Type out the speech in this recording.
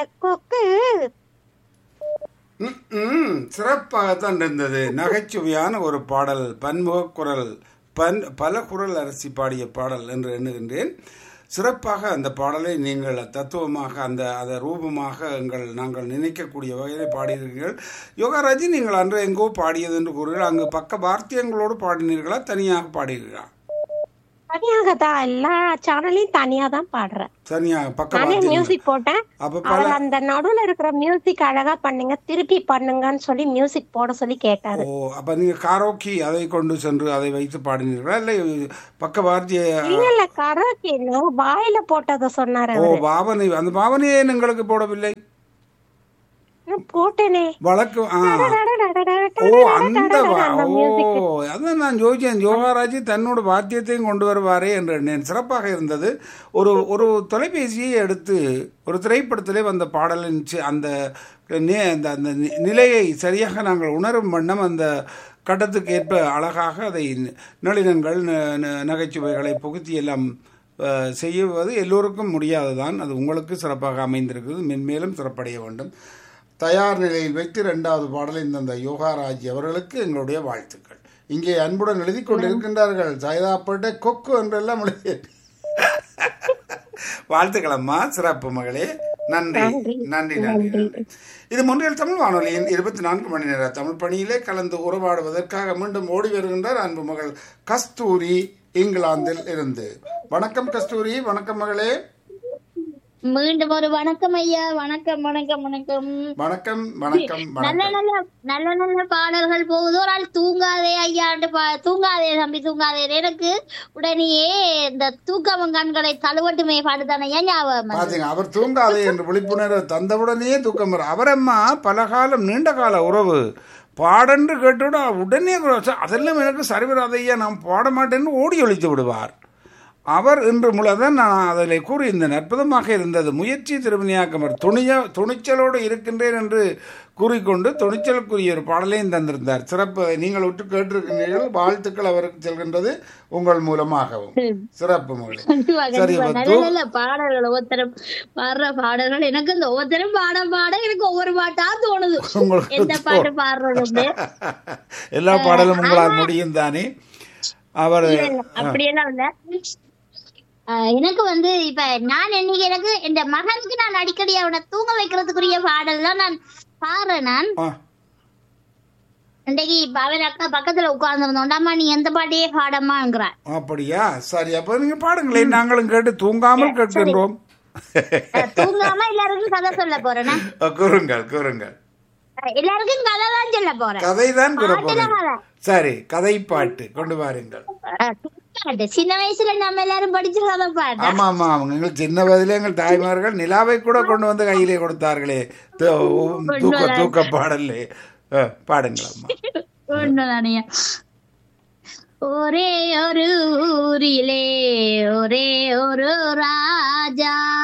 கொக்கு ம், ம், சிறப்பாகத்தான் இருந்தது நகைச்சுவையான ஒரு பாடல் பன்முக குரல் பன் பல குரல் அரசி பாடிய பாடல் என்று எண்ணுகின்றேன் சிறப்பாக அந்த பாடலை நீங்கள் தத்துவமாக அந்த அதை ரூபமாக எங்கள் நாங்கள் நினைக்கக்கூடிய வகையில் பாடியிருக்கிறீர்கள் யோகாராஜி நீங்கள் அன்று எங்கோ பாடியது என்று கூறுகிறீர்கள் அங்கு பக்க வார்த்தியங்களோடு பாடினீர்களா தனியாக பாடினீர்களா தனியாக தான் எல்லா சேனலையும் தனியா தான் பாடுறேன் தனியாக பக்க நானே வார்த்தியங்கள் மியூசிக் போட்டேன் அப்ப பல அவர் அந்த நடுவுல இருக்கிற மியூசிக் அழகா பண்ணுங்க திருப்பி பண்ணுங்கன்னு சொல்லி மியூசிக் போட சொல்லி கேட்டாரு ஓ அப்ப நீங்க காரோக்கி அதை கொண்டு சென்று அதை வைத்து பாடினீர்களா இல்லை பக்க வார்த்திய இல்ல இல்ல கரோக்கி வாயில போட்டத சொன்னாரு ஓ அவரு பாவனை அந்த பாவனையே எங்களுக்கு போடவில்லை நான் போட்டேனே வழக்கு ஆ ஓ அந்த வா- அந்த ஓ மியூசிக் அதான் நான் யோசிச்சேன் யோகாராஜி தன்னோட வாத்தியத்தையும் கொண்டு வருவாரே என்று எண்ணேன் சிறப்பாக இருந்தது ஒரு ஒரு தொலைபேசியை எடுத்து ஒரு திரைப்படத்திலே வந்த பாடலின் சி- அந்த நே- அந்த அந்த நி- நிலையை சரியாக நாங்கள் உணரும் வண்ணம் அந்த கட்டத்துக்கு ஏற்ப அழகாக அதை நளினங்கள் ந- ந- நகைச்சுவைகளை புகுத்தி எல்லாம் அஹ், செய்வது எல்லோருக்கும் முடியாதுதான் அது உங்களுக்கு சிறப்பாக அமைந்திருக்கிறது மென்மேலும் சிறப்படைய வேண்டும் தயார் நிலையில் வைத்து இரண்டாவது பாடலை தந்த யோகாராஜ் அவர்களுக்கு எங்களுடைய வாழ்த்துக்கள் இங்கே அன்புடன் எழுதி கொண்டிருக்கின்றார்கள் சைதாப்பேட்டை கொக்கு என்றெல்லாம் எழுதி வாழ்த்துக்கள் அம்மா சிறப்பு மகளே நன்றி நன்றி நன்றி நன்றி இது முன்னில் தமிழ் வானொலியின் இருபத்தி நான்கு மணி நேர தமிழ் பணியிலே கலந்து உறவாடுவதற்காக மீண்டும் ஓடி வருகின்றார் அன்பு மகள் கஸ்தூரி இங்கிலாந்தில் இருந்து வணக்கம் கஸ்தூரி வணக்கம் மகளே மீண்டும் ஒரு வணக்கம் ஐயா வணக்கம் வணக்கம் வணக்கம் வணக்கம் வணக்கம் நல்ல வணக்கம் நல்ல நல்ல நல்ல பாடல்கள் போகுது ஒரு ஆள் தூங்காதே ஐயாண்டு பா- தூங்காதே தம்பி தூங்காதே எனக்கு உடனேயே இந்த தூக்கம் கண்களை தழுவட்டுமே பாடுதானே ஐயா ஞாபகம் வந்தது. பாத்தீங்க அவர் தூங்காதே என்று விழிப்புணர்வு தந்தவுடனே தூக்கம் வரும் அவரம்மா பல காலம் நீண்ட கால உறவு பாடன்று கேட்டுவிட உடனே குரல், அதெல்லாம் எனக்கு சரி வராது ஐயா நான் பாட மாட்டேன்னு ஓடி ஒழித்து விடுவார் அவர் இன்று முழுதான் நான் அதில் கூறியிருந்தேன் அற்புதமாக இருந்தது முயற்சி திருமணியாக்கமர் துணிய துணிச்சலோடு இருக்கின்றேன் என்று கூறிக்கொண்டு துணிச்சலுக்குரிய ஒரு பாடலையும் தந்திருந்தார் சிறப்பு நீங்கள் விட்டு கேட்டிருக்கின்றீர்கள் வாழ்த்துக்கள் அவருக்கு செல்கின்றது உங்கள் மூலமாகவும் சிறப்பு மகளே கண்டிப்பா, சரி கண்டிப்பா. இப்ப நல்ல தூ- நல்ல பாடல்கள் ஒவ்வொருத்தரும் பாடுற பாடல்கள் எனக்கு இந்த ஒவ்வொருத்தரும் பாட பாட எனக்கு ஒவ்வொரு பாட்டா தோணுது உங்களுக்கு எந்த பாட்டு பாடுறது எல்லா பாடலும் உங்களால் முடியும் தானே அவர் அப்படியெல்லாம் இல்ல ஆஹ் எனக்கு வந்து இப்ப நான் இன்னைக்கு எனக்கு இந்த மகனுக்கு நான் அடிக்கடி அவனை தூங்க வைக்கிறதுக்குரிய பாடல்லாம் நான் பாடுறேன் நான் ஆ, இன்றைக்கு இப்ப அவன் அக்கா பக்கத்துல உட்கார்ந்து இருந்தோண்டாமா நீ எந்த பாட்டையே பாடமாங்கிறான் அப்படியா சரி அப்ப நீங்க பாடுங்களேன் நாங்களும் கேட்டு தூங்காமல் கேட்கின்றோம் தூங்காம எல்லாருக்கும் கதை சொல்ல போறேன்னா கூறுங்கள் கூறுங்கள் எல்லாருக்கும் கதை தான் சொல்ல போறேன் கதை தான் கூற பாட்டுல போறேன் கதை. சரி கதை பாட்டு கொண்டு வாருங்கள் ஆஹ் பாட்டு. சின்ன வயசுல நம்ம எல்லாரும் படிச்ச கதை பாட்டு ஆமா ஆமா அவங்க எங்கள் சின்ன வயதிலே எங்கள் தாய்மார்கள் நிலாவை கூட கொண்டு வந்து கையிலே கொடுத்தார்களே தூ- தூக்க தூக்க பாடல்லே ஆ, பாடுங்கள் அம்மா உண்மைதானே ஒரே ஒரு ஊரிலே ஒரே ஒரு ராஜா